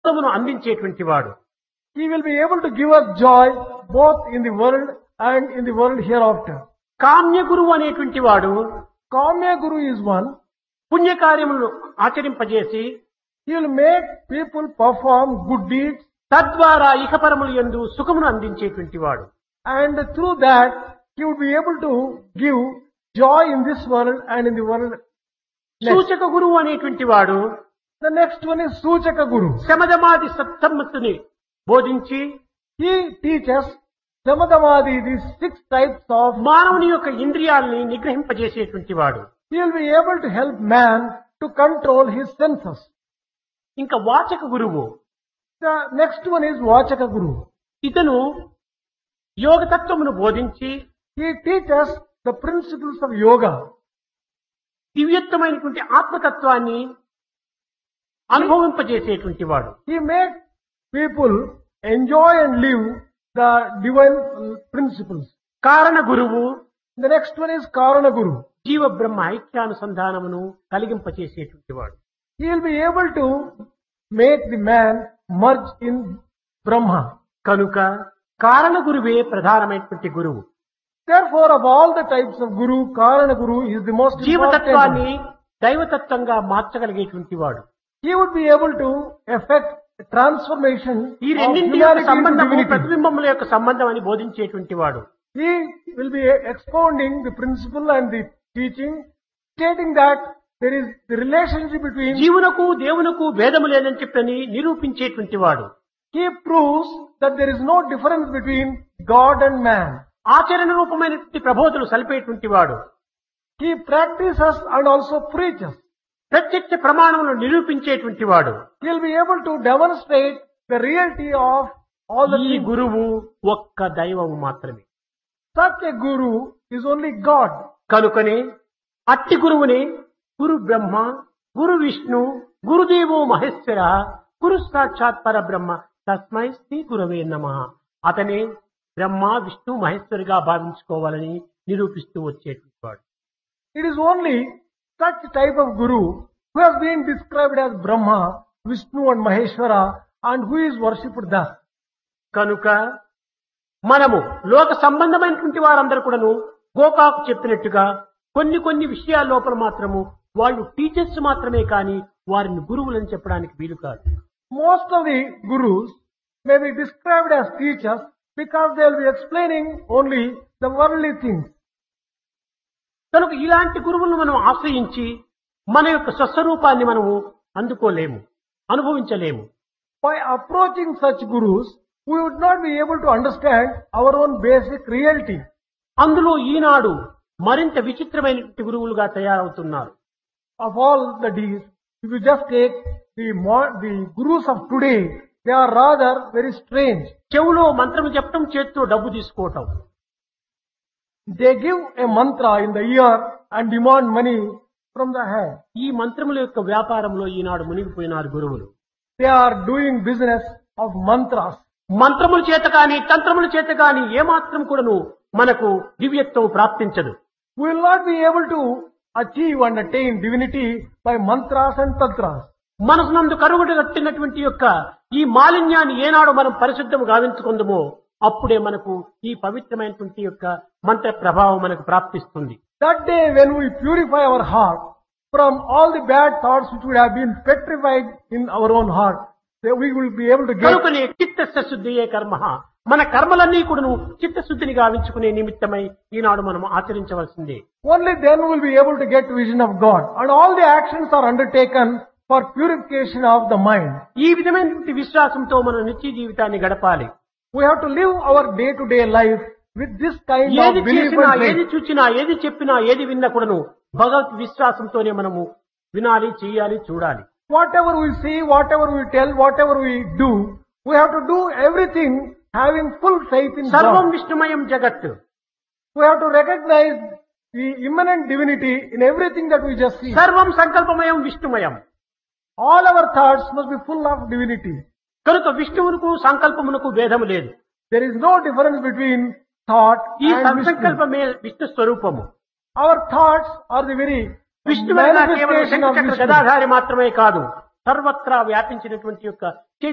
సుఖమును అందించేటువంటి వాడు He will be able to give us joy both in the world and in the world hereafter. కామ్య గురువు అనేటువంటి వాడు Kamya Guru is one. పుణ్యకార్యములను ఆచరింపజేసి He will make people perform good deeds తద్వారా ఇహపరములు ఎందు సుఖమును అందించేటువంటి వాడు and through that he would be able to give joy in this world and in the world. next. సూచక గురువు అనేటువంటి వాడు The next one is Suchaka Guru. శమధమాది సత్సమ్మతిని బోధించి He teaches Samadhamadi, these six types of, మానవుని యొక్క ఇంద్రియాల్ని నిగ్రహింపజేసేటువంటి వాడు he will be able to help man to control his senses. ఇంకా వాచక గురువు The next one is Vachaka Guru. ఇతను యోగతత్వమును బోధించి He teaches the principles of yoga. దివ్యత్వమైనటువంటి ఆత్మతత్వాన్ని అనుభవింపజేసేటువంటి వాడు He makes people enjoy and live the divine principles. కారణ గురువు The next one is Karana Guru. జీవ బ్రహ్మ ఐక్యానుసంధానమును కలిగింపచేసేటువంటి వాడు He will be able to make the man merge in Brahma. కనుక కారణ గురువే ప్రధానమైనటువంటి గురువు Therefore, of all the types of Guru, Karana Guru is the most important. జీవతత్వాన్ని one. దైవతత్వంగా మార్చగలిగేటువంటి వాడు He would be able to effect a transformation ఈ of రెండింటి యొక్క humanity into సంబంధము divinity. ప్రతిబింబముల యొక్క సంబంధం అని బోధించేటువంటి వాడు He will be expounding the principle and the teaching, stating that there is the relationship between. జీవునకు దేవునకు భేదము లేదని చెప్పని నిరూపించేటువంటి వాడు He proves that there is no difference between God and man. ఆచరణ రూపమైనటువంటి ప్రబోధులు సలిపేటువంటి వాడు He practices and also preaches. ప్రత్యక్ష ప్రమాణములను నిరూపించేటువంటి వాడు He will be able to demonstrate the reality of all the ఈ things. గురువు ఒక్క దైవము మాత్రమే Such a guru is only God. కనుకనే అట్టి గురువుని గురు బ్రహ్మ గురు విష్ణు గురుదేవో మహేశ్వర గురు సాక్షాత్ పరబ్రహ్మ తస్మై శ్రీ గురవే నమ అతనే బ్రహ్మ విష్ణు మహేశ్వరిగా భావించుకోవాలని నిరూపిస్తూ వచ్చేటువంటి వాడు It is only such type of guru who has been described as Brahma, Vishnu and Maheshwara and who is worshipped thus. కనుక మనము లోక సంబంధమైనటువంటి వారందరూ కూడాను గోకాకు చెప్పినట్టుగా కొన్ని కొన్ని విషయాల లోపల మాత్రము వాళ్ళు టీచర్స్ మాత్రమే కానీ వారిని గురువులని చెప్పడానికి వీలు కాదు Most of the gurus may be described as teachers because they will be explaining only the worldly things. కనుక ఇలాంటి గురువులను మనం ఆశ్రయించి మన యొక్క స్వస్వరూపాన్ని మనము అందుకోలేము అనుభవించలేము By approaching such gurus, we would not be able to understand our own basic reality. అందులో ఈనాడు మరింత విచిత్రమైనటువంటి గురువులుగా తయారవుతున్నారు Of all the deeds, if you just take the, mo- the gurus of today, they are rather very strange. చెవులో మంత్రం చెప్పడం చేత్తో డబ్బు తీసుకోవటం They give a mantra in the ear and demand money from the hand. ఈ మంత్రముల యొక్క వ్యాపారంలో ఈనాడు మునిగిపోయినారు గురువులు They are doing business of mantras. మంత్రముల చేత కానీ తంత్రముల చేత కానీ ఏమాత్రం కూడాను మనకు దివ్యత్వం ప్రాప్తించదు We will not be able to achieve and attain divinity by mantras and tantras. మనసునందు కరుగుడు కట్టినటువంటి యొక్క ఈ మాలిన్యాన్ని ఏనాడు మనం పరిశుద్ధం గావించుకుందామో అప్పుడే మనకు ఈ పవిత్రమైనటువంటి యొక్క మంత్ర ప్రభావం మనకు ప్రాప్తిస్తుంది That day when we purify our heart from all the bad thoughts which would have been petrified in our own heart, then we will be able to get కనుకనే చిత్తస్య శుద్ధియే కర్మ మన కర్మలన్నీ కూడాను చిత్తశుద్ధిని గావించుకునే నిమిత్తమై ఈనాడు మనం ఆచరించవలసిందే only then we will be able to get vision of God. And all the actions are undertaken for purification of the mind. ఈ విధమైనటువంటి విశ్వాసంతో మన నిత్య జీవితాన్ని గడపాలి We have to live our day to day life with this kind ఏది of belief చేసినా and ఏది faith. చూచినా ఏది చెప్పినా ఏది విన్నా కూడాను భగవత్ విశ్వాసంతోనే మనము వినాలి చేయాలి చూడాలి Whatever we see, whatever we tell, whatever we do, we have to do everything having full faith in సర్వం God. విష్ణుమయం జగత్ We have to recognize the immanent divinity in everything that we just see. సర్వం సంకల్పమయం విష్ణుమయం All our thoughts must be full of divinity. కనుక విష్ణువునకు సంకల్పమునకు భేదము లేదు There is no difference between thought ఈ and Vishnu. సంకల్పమే విష్ణు స్వరూపము Our thoughts are the very విష్ణువైన కేవలం manifestation of శంఖచక్ర Vishnu. గదాధారి మాత్రమే కాదు సర్వత్రా వ్యాపించినటువంటి యొక్క